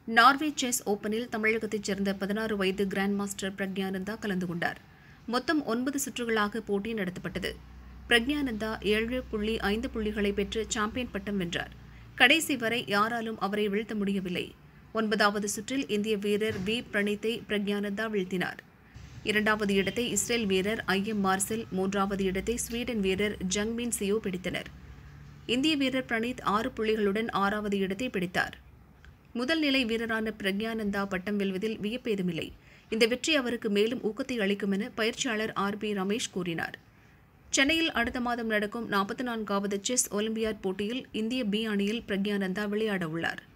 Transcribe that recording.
Norway chess ஓபனில் தமிழகத்தைச் சேர்ந்த பதினாறு வயது கிராண்ட் மாஸ்டர் பிரக்ஞானந்தா கலந்து கொண்டார் மொத்தம் ஒன்பது சுற்றுகளாக போட்டி நடத்தப்பட்டது பிரக்ஞானந்தா ஏழு புள்ளி ஐந்து புள்ளிகளை பெற்று சாம்பியன் பட்டம் வென்றார் கடைசி வரை யாராலும் அவரை வீழ்த்த முடியவில்லை ஒன்பதாவது சுற்றில் இந்திய வீரர் வி பிரணீத்தை பிரக்ஞானந்தா வீழ்த்தினார் இரண்டாவது இடத்தை இஸ்ரேல் வீரர் ஐ எம் மார்செல் மூன்றாவது இடத்தை ஸ்வீடன் வீரர் ஜங்மின் சியோ பிடித்தனர் இந்திய வீரர் பிரணீத் ஆறு புள்ளிகளுடன் ஆறாவது இடத்தை பிடித்தார் முதல் நிலை வீரரான பிரக்ஞானந்தா பட்டம் வெல்வதில் வியப்பேதுமில்லை இந்த வெற்றி அவருக்கு மேலும் ஊக்கத்தை அளிக்கும் என பயிற்சியாளர் ஆர் பி ரமேஷ் கூறினார் சென்னையில் அடுத்த மாதம் நடக்கும் நாற்பத்தி நான்காவது செஸ் ஒலிம்பியாட் போட்டியில் இந்திய பி அணியில் பிரக்ஞானந்தா விளையாட உள்ளார்